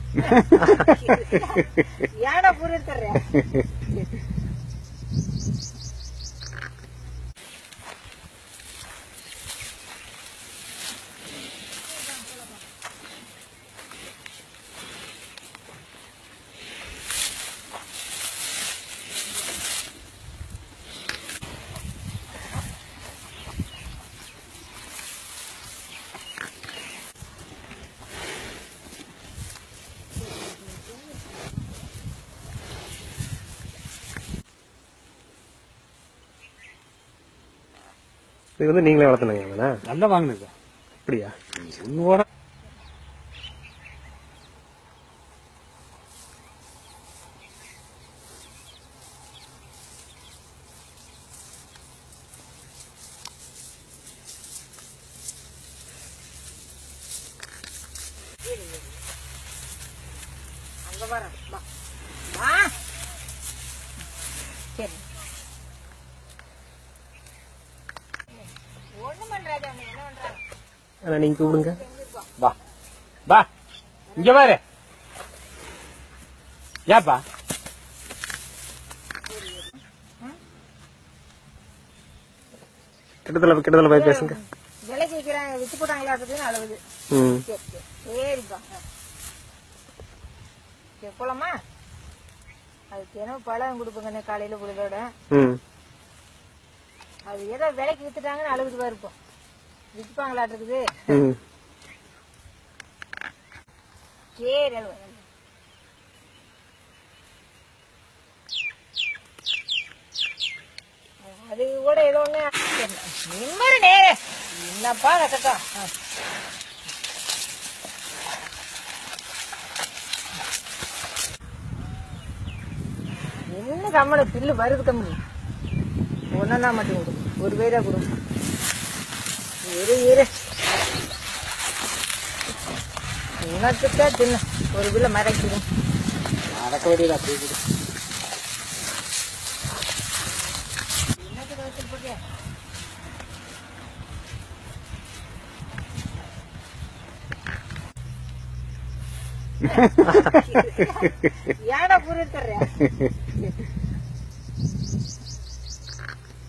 ஏடா புரிய தர்ற இது வந்து நீங்களே வளர்த்துனீங்களா நல்லா வாங்கினது அப்படியா உன்னோட அங்க வர வா வா சரி ஒண்ணு பண்றாங்க அவங்க என்ன பண்றாங்க ஆனா நீங்க கூப்பிடுங்க வா வா இங்க பாரு ஏப்பா கிட்டத்துல கிட்டத்துல போய் பேசுங்க விலைக்கு விற்கிறாங்க வித்து போட்டாங்களா அப்படின்னு அளவுது ம் சரி சரி சரிப்பா சரி போலாமா அது தினம் பழம் கொடுப்போங்க காலையில பொழுதோட ம் அது ஏதோ விலைக்கு வித்துட்டாங்கன்னு அழுகுதுவா இருக்கும் விற்பாங்களாட்டு இருக்குது ம் சரி அழுவ அது கூட ஏதோ ஒண்ணு நிம்மதி நேர என்னப்பா கட்டட்டும் ஆ. என்ன கம்மனு பில்லு வருது கம்மனு ஒன்னா மட்டும் கொடு ஒரு பேரா கொடு இரு இரு உனக்குத்தான் தின்ன ஒரு பில்ல மறைக்குது நடக்க வேண்டியது அப்படி இருக்குது என்னத்துக்கு வச்சுட்டு போறியா? ஏடா புரிய தர்ற